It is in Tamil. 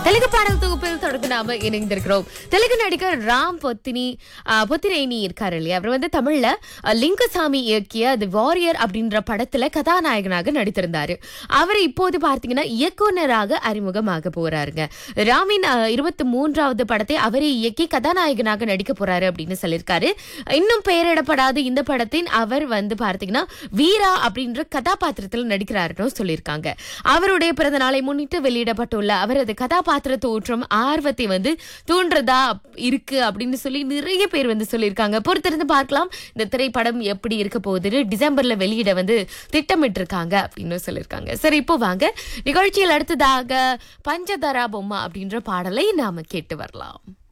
தெலுங்கு பாடல் தொகுப்பில் தொடர்ந்து நாம இணைந்திருக்கிறோம் தெலுங்கு நடிகர் ராம் பொத்தினி ஆஹ், பொத்திரேனி இருக்காரு இல்லையா அவர் வந்து தமிழ்ல அஹ், லிங்குசாமி இயக்கிய தி வாரியர் அப்படின்ற படத்துல கதாநாயகனாக நடித்திருந்தாரு அவர் இப்போது பார்த்தீங்கன்னா இயக்குனராக அறிமுகமாக போறாருங்க ராமின் இருபத்தி மூன்றாவது படத்தை அவரே இயக்கி கதாநாயகனாக நடிக்க போறாரு அப்படின்னு சொல்லியிருக்காரு இன்னும் பெயரிடப்படாத இந்த படத்தின் அவர் வந்து பார்த்தீங்கன்னா வீரா அப்படின்ற கதாபாத்திரத்தில் நடிக்கிறாருன்னு சொல்லியிருக்காங்க அவருடைய பிறந்த நாளை முன்னிட்டு வெளியிடப்பட்டுள்ள அவரது கதாபாத்திர தோற்றம் ஆர்வத்தை வந்து தூண்டுறதா இருக்கு அப்படின்னு சொல்லி நிறைய பேர் வந்து சொல்லியிருக்காங்க பொறுத்திருந்து பார்க்கலாம் இந்த திரைப்படம் எப்படி இருக்க போகுதுன்னு டிசம்பர்ல வெளியிட வந்து திட்டமிட்டிருக்காங்க அப்படின்னு சொல்லியிருக்காங்க சரி இப்போ வாங்க நிகழ்ச்சியில் அடுத்ததாக பஞ்சதரா பொம்மா அப்படின்ற பாடலை நாம கேட்டு வரலாம்